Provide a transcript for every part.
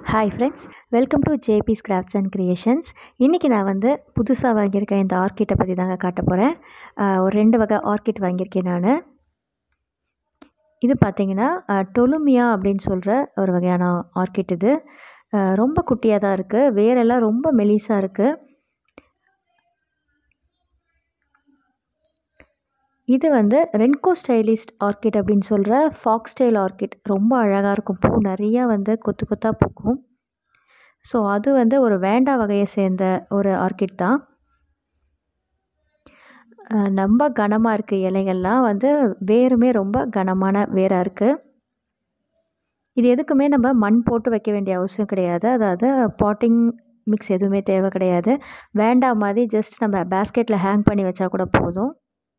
hi friends welcome to JB's crafts and creations இன்றைக்கி நான் வந்து புதுசாக வாங்கியிருக்கேன் இந்த ஆர்கிட்டை பற்றி தாங்க காட்ட போகிறேன் ஒரு ரெண்டு வகை ஆர்கிட் வாங்கியிருக்கேன் நான் இது பார்த்திங்கன்னா டொலுமியா அப்படின்னு சொல்கிற ஒரு வகையான ஆர்கிட் இது அஹ், ரொம்ப குட்டியாக தான் இருக்குது வேரெல்லாம் ரொம்ப மெலிசாக இருக்குது இது வந்து ரென்கோ ஸ்டைலிஸ்ட் ஆர்கிட் அப்படின்னு சொல்கிற ஃபாக்ஸ் ஸ்டைல் ஆர்கிட் ரொம்ப அழகாக இருக்கும் பூ நிறையா வந்து கொத்து கொத்தாக பூக்கும் ஸோ அது வந்து ஒரு வேண்டா வகையை சேர்ந்த ஒரு ஆர்கிட் தான் அஹ் ரொம்ப கனமாக இருக்குது இலைகள்லாம் வந்து வேருமே ரொம்ப கனமான வேராக இருக்குது இது எதுக்குமே நம்ம மண் போட்டு வைக்க வேண்டிய அவசியம் கிடையாது அதாவது பாட்டிங் மிக்ஸ் எதுவுமே தேவை கிடையாது வேண்டா மாதிரி ஜஸ்ட் நம்ம பேஸ்கெட்டில் ஹேங் பண்ணி வச்சா கூட போதும்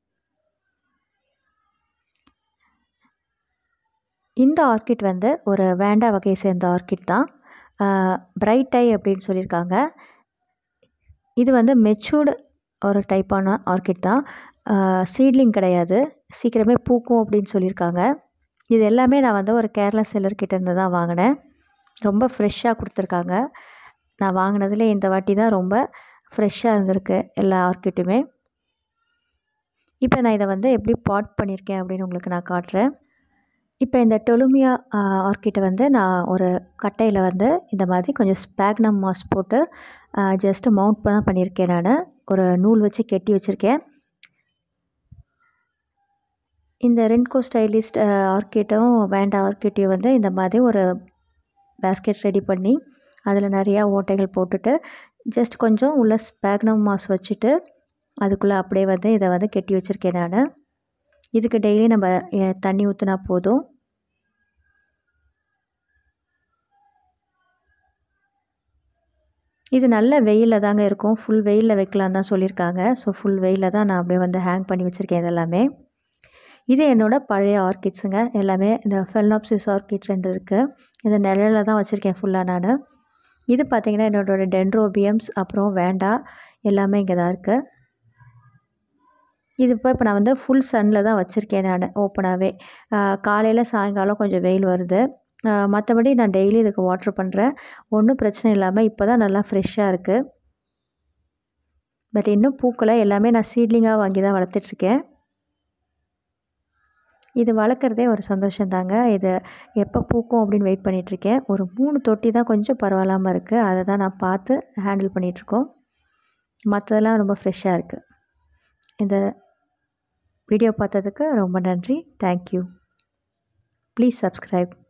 இந்த ஆர்கிட் வந்து ஒரு வேண்டா வகையை சேர்ந்த ஆர்கிட் தான் பிரைட் ஐ அப்படின்னு சொல்லியிருக்காங்க இது வந்து மெச்சூர்டு ஒரு டைப்பான ஆர்கிட் தான் சீட்லிங் கிடையாது சீக்கிரமே பூக்கும் அப்படின்னு சொல்லியிருக்காங்க இது எல்லாமே நான் வந்து ஒரு கேரளா செல்லர்கிட்ட இருந்து தான் வாங்கினேன் ரொம்ப ஃப்ரெஷ்ஷாக கொடுத்துருக்காங்க நான் வாங்கினதுல இந்த வாட்டி தான் ரொம்ப ஃப்ரெஷ்ஷாக இருந்திருக்கு எல்லா ஆர்கிட்டுமே இப்போ நான் இதை வந்து எப்படி பாட் பண்ணியிருக்கேன் அப்படின்னு உங்களுக்கு நான் காட்டுறேன் இப்போ இந்த டொலுமியா ஆர்கிட்டை வந்து நான் ஒரு கட்டையில் வந்து இந்த மாதிரி கொஞ்சம் ஸ்பேக்னம் மாஸ் போட்டு ஜஸ்ட்டு மவுண்ட் தான் பண்ணியிருக்கேன் நான் ஒரு நூல் வச்சு கெட்டி வச்சுருக்கேன் இந்த ரென்கோ ஸ்டைலிஸ்ட் ஆர்கிட்டும் வேண்டா ஆர்கிட்டையும் வந்து இந்த மாதிரி ஒரு பேஸ்கெட் ரெடி பண்ணி அதில் நிறையா ஓட்டைகள் போட்டுட்டு ஜஸ்ட் கொஞ்சம் உள்ள ஸ்பேக்னம் மாஸ் வச்சுட்டு அதுக்குள்ளே அப்படியே வந்து இதை வந்து கெட்டி வச்சுருக்கேன் நான் இதுக்கு டெய்லி நம்ம அஹ், தண்ணி ஊற்றினா போதும் இது நல்ல வெயிலில் தாங்க இருக்கும் ஃபுல் வெயிலில் வைக்கலாம் தான் சொல்லியிருக்காங்க ஸோ ஃபுல் வெயிலில் தான் நான் அப்படியே வந்து ஹேங் பண்ணி வச்சுருக்கேன் இதெல்லாமே இது என்னோடய பழைய ஆர்கிட்ஸுங்க எல்லாமே இந்த ஃபெல்னாப்சிஸ் ஆர்கிட் ரெண்டு இருக்குது இந்த நிழலில் தான் வச்சுருக்கேன் ஃபுல்லாக நான் இது பார்த்திங்கன்னா என்னோடய டென்ட்ரோபியம்ஸ் அப்புறம் வேண்டா எல்லாமே இங்கே தான் இருக்குது இது இப்போ இப்போ நான் வந்து ஃபுல் சன்னில் தான் வச்சுருக்கேன் நான் ஓப்பனாகவே காலையில் சாயங்காலம் கொஞ்சம் வெயில் வருது மற்றபடி நான் டெய்லி இதுக்கு வாட்ரு பண்ணுறேன் ஒன்றும் பிரச்சனை இல்லாமல் இப்போ தான் நல்லா ஃப்ரெஷ்ஷாக இருக்குது பட் இன்னும் பூக்களை எல்லாமே நான் சீட்லிங்காக வாங்கி தான் வளர்த்துட்ருக்கேன் இது வளர்க்குறதே ஒரு சந்தோஷம் தாங்க இது எப்போ பூக்கும் அப்படின்னு வெயிட் பண்ணிகிட்ருக்கேன் ஒரு மூணு தொட்டி தான் கொஞ்சம் பரவாயில்லாமல் இருக்குது அதை தான் நான் பார்த்து ஹேண்டில் பண்ணிகிட்ருக்கோம் மற்றதெல்லாம் ரொம்ப ஃப்ரெஷ்ஷாக இருக்குது இந்த வீடியோ பார்த்ததுக்கு ரொம்ப நன்றி தேங்க்யூ ப்ளீஸ் சப்ஸ்கிரைப்